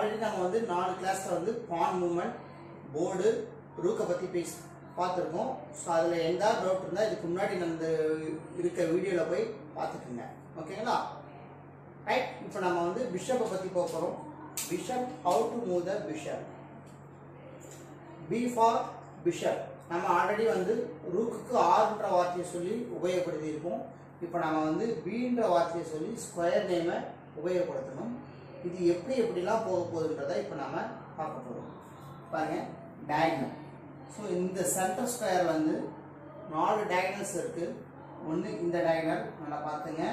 already நம்ம வந்து நாலு கிளாஸில் வந்து பான் மூமெண்ட் போர்டு ரூக்கை பற்றி பேசி பார்த்துருக்கோம் ஸோ அதில் எந்த டவுட் இருந்தால் இதுக்கு முன்னாடி அந்த இருக்க வீடியோவில் போய் பார்த்துக்குங்க ஓகேங்களா ரைட் இப்போ நம்ம வந்து பிஷப்பை பற்றி போக போகிறோம் bishop how to move the bishop B for bishop நம்ம ஆல்ரெடி வந்து ரூக்குக்கு ஆறுன்ற வார்த்தையை சொல்லி உபயோகப்படுத்தி இருக்கோம் இப்போ நம்ம வந்து பீன்ற வார்த்தையை சொல்லி ஸ்கொயர் நேமை உபயோகப்படுத்தணும் இது எப்படி எப்படிலாம் போக போகுதுன்றதை இப்போ நம்ம பார்க்க போகிறோம் பாருங்க டயக்னல் ஸோ இந்த சென்டர் ஸ்கொயர் வந்து நாலு டயக்னல்ஸ் இருக்குது ஒன்று இந்த டயக்னல் நல்லா பார்த்துங்க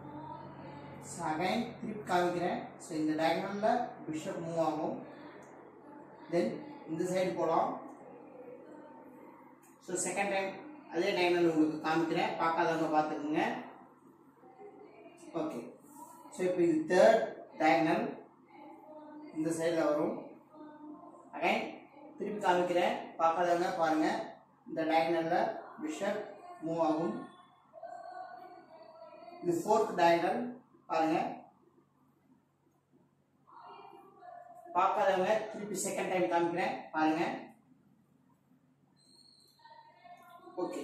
அகைன் திருப்பி காமிக்கிறேன் ஸோ இந்த டயக்னலில் பிஷப் மூவ் ஆகும் தென் இந்த சைடு போகலாம் ஸோ செகண்ட் டைம் அதே டயக்னல் உங்களுக்கு காமிக்கிறேன் பார்க்காதவங்க பார்த்துக்குங்க ஓகே ஸோ இப்போ இது தேர்ட் டயக்னல் இந்த சைடில் வரும் அகைன் திருப்பி காமிக்கிறேன் பார்க்காதவங்க பாருங்கள் இந்த டயக்னலில் பிஷப் மூவ் ஆகும் இது ஃபோர்த் டயக்னல் பாருங்கள் பார்க்காதவங்க திருப்பி செகண்ட் டைம் காமிக்கிறேன் பாருங்க ஓகே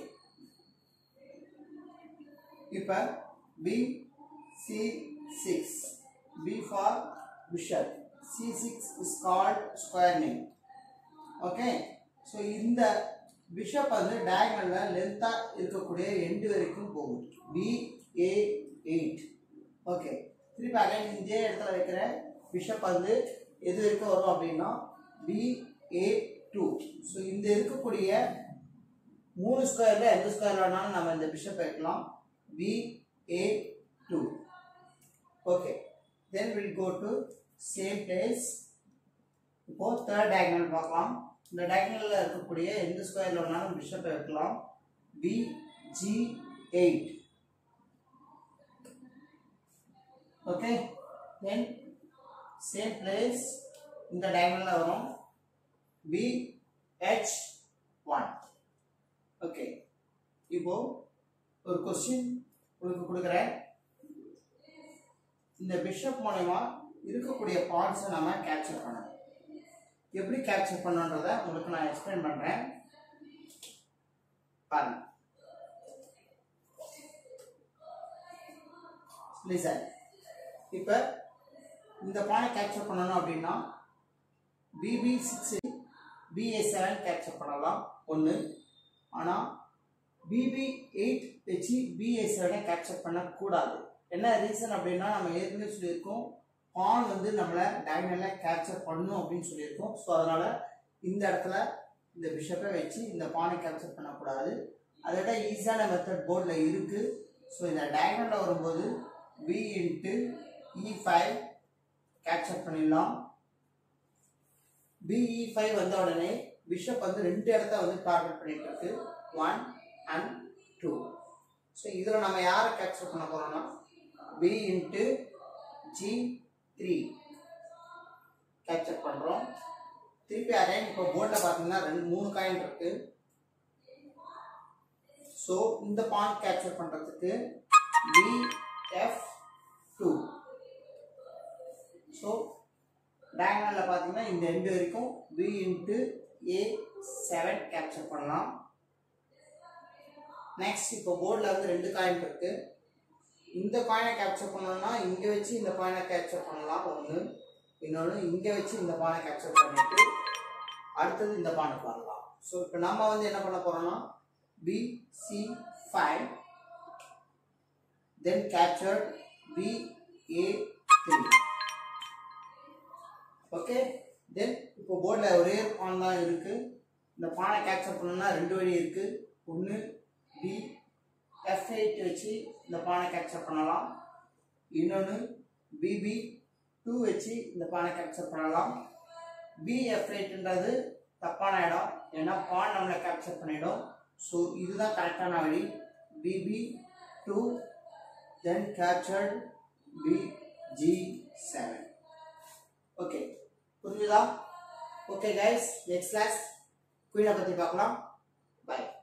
இப்போ B C six B for bishop C six is called square name okay so இந்த பிஷப் வந்து டயகனலில் லென்த்தாக இருக்கக்கூடிய எண்டு வரைக்கும் போகும் பி ஏ எயிட் ஓகே திருப்பி அகைன் இதே இடத்துல வைக்கிற பிஷப் வந்து எது வரைக்கும் வரும் அப்படின்னா பி ஏ டூ ஸோ இந்த இருக்கக்கூடிய மூணு ஸ்கொயரில் எந்த ஸ்கொயர் வேணாலும் நம்ம இந்த பிஷப் வைக்கலாம் B A two okay then will go to same place இப்போ தேர்ட் டயக்னல் பார்க்கலாம் இந்த டயக்னலில் இருக்கக்கூடிய எந்த ஸ்கொயரில் வேணாலும் பிஷப் வைக்கலாம் B G eight okay then same place இந்த டயகனலில் வரும் பி ஹெச் ஒன் ஓகே இப்போ ஒரு கொஸ்டின் உங்களுக்கு கொடுக்குறேன் இந்த பிஷப் மூலயமா இருக்கக்கூடிய பாயிண்ட்ஸை நம்ம கேப்சர் பண்ணணும் எப்படி கேப்சர் பண்ணணுன்றத உங்களுக்கு நான் எக்ஸ்பிளைன் பண்ணுறேன் பாருங்க லிசன் இப்போ இந்த பானை கேப்சர் பண்ணணும் அப்படின்னா B B six B A seven capture பண்ணலாம் ஒன்று ஆனால் பிபி எயிட் வச்சு பிஏ செவனை கேப்சர் பண்ணக்கூடாது என்ன ரீசன் அப்படின்னா நம்ம ஏற்கனவே சொல்லியிருக்கோம் பான் வந்து நம்மளை டயகனலில் கேப்சர் பண்ணும் அப்படின்னு சொல்லியிருக்கோம் ஸோ அதனால் இந்த இடத்துல இந்த பிஷப்பை வச்சு இந்த பானை கேப்சர் பண்ணக்கூடாது அதை விட ஈஸியான மெத்தட் போர்டில் இருக்குது ஸோ இந்த டயகனலில் வரும்போது B into E five capture பண்ணிடலாம் பிஇ ஃபைவ் வந்த உடனே பிஷப் வந்து ரெண்டு இடத்த வந்து டார்கெட் பண்ணிட்டு இருக்கு ஒன் அண்ட் டூ ஸோ இதில் நம்ம யாரை கேப்சர் பண்ண போகிறோம்னா B into G three capture பண்ணுறோம் திருப்பி அதே இப்போ போர்டில் பார்த்தீங்கன்னா ரெண்டு மூணு காயின் இருக்கு ஸோ இந்த பாயிண்ட் கேப்சர் பண்ணுறதுக்கு பி எஃப் டூ ஸோ டயகனலில் பார்த்தீங்கன்னா இந்த ரெண்டு வரைக்கும் B into A seven capture பண்ணலாம் நெக்ஸ்ட் இப்போ போர்டில் வந்து ரெண்டு காயின் இருக்கு இந்த காயினை கேப்சர் பண்ணணும்னா இங்கே வச்சு இந்த காயினை கேப்சர் பண்ணலாம் ஒன்று இன்னொன்று இங்கே வச்சு இந்த பானை கேப்சர் பண்ணிட்டு அடுத்தது இந்த பானை பண்ணலாம் ஸோ இப்போ நம்ம வந்து என்ன பண்ண போகிறோம்னா B C five then captured B A three okay then இப்போ போர்டில் ஒரே பான் தான் இருக்குது இந்த பானை கேப்சர் பண்ணணும்னா ரெண்டு வழி இருக்குது ஒன்று பி எஃப் எயிட் வச்சு இந்த பானை கேப்சர் பண்ணலாம் இன்னொன்று பிபி டூ வச்சு இந்த பானை கேப்சர் பண்ணலாம் பிஎஃப் எயிட்ன்றது தப்பான இடம் ஏன்னா பான் நம்மளை கேப்சர் பண்ணிடும் ஸோ இதுதான் கரெக்டான வழி B B two then captured B G seven okay புரிஞ்சுதா ஓகே கைஸ் நெக்ஸ்ட் கிளாஸ் குயினை பற்றி பார்க்கலாம் பாய்